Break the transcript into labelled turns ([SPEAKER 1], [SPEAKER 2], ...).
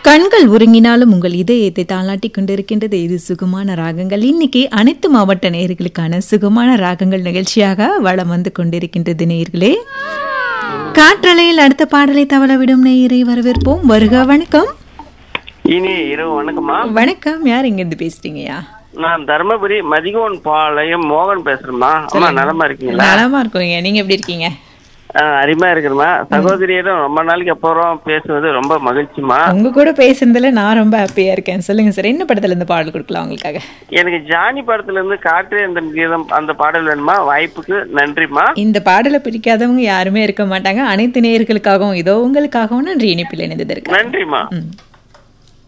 [SPEAKER 1] கண்கள் உறங்கினாலும் உங்கள் இதயத்தை தாளாட்டி கொண்டிருக்கின்றது இது சுகமான ராகங்கள் இன்னைக்கு அனைத்து மாவட்ட நேயர்களுக்கான சுகமான ராகங்கள் நிகழ்ச்சியாக வளம் வந்து கொண்டிருக்கின்றது நேயர்களே காற்றலையில் அடுத்த பாடலை தவளவிடும் நேயரை வரவேற்போம் வருக வணக்கம்
[SPEAKER 2] இனி இரவு வணக்கம்மா
[SPEAKER 1] வணக்கம் யார் இங்கிருந்து பேசுறீங்கய்யா
[SPEAKER 2] நான் தருமபுரி மதிகோன் பாளையம் மோகன் பேசுறேம்மா அம்மா நலமா இருக்கீங்களா
[SPEAKER 1] நலமா இருக்கோங்க நீங்க எப்படி இருக்கீங்க
[SPEAKER 2] ஆ, அருமையா இருக்கிறேம்மா சகோதரியிடம் ரொம்ப நாளைக்கு அப்புறம் பேசுவது ரொம்ப மகிழ்ச்சிமா
[SPEAKER 1] உங்க கூட பேசுனதுல நான் ரொம்ப ஹாப்பியா இருக்கேன் சொல்லுங்க சார் என்ன படத்துல இந்த பாடல் கொடுக்கலாம் உங்களுக்காக
[SPEAKER 2] எனக்கு ஜானி படத்துல இருந்து காற்றே அந்த கீதம் அந்த பாடல் வேணுமா வாய்ப்புக்கு நன்றிம்மா
[SPEAKER 1] இந்த பாடலை பிடிக்காதவங்க யாருமே இருக்க மாட்டாங்க அனைத்து நேயர்களுக்காகவும் இதோ உங்களுக்காகவும் நன்றி இணைப்பில் இணைந்ததற்கு
[SPEAKER 2] நன்றிம்மா
[SPEAKER 1] ம்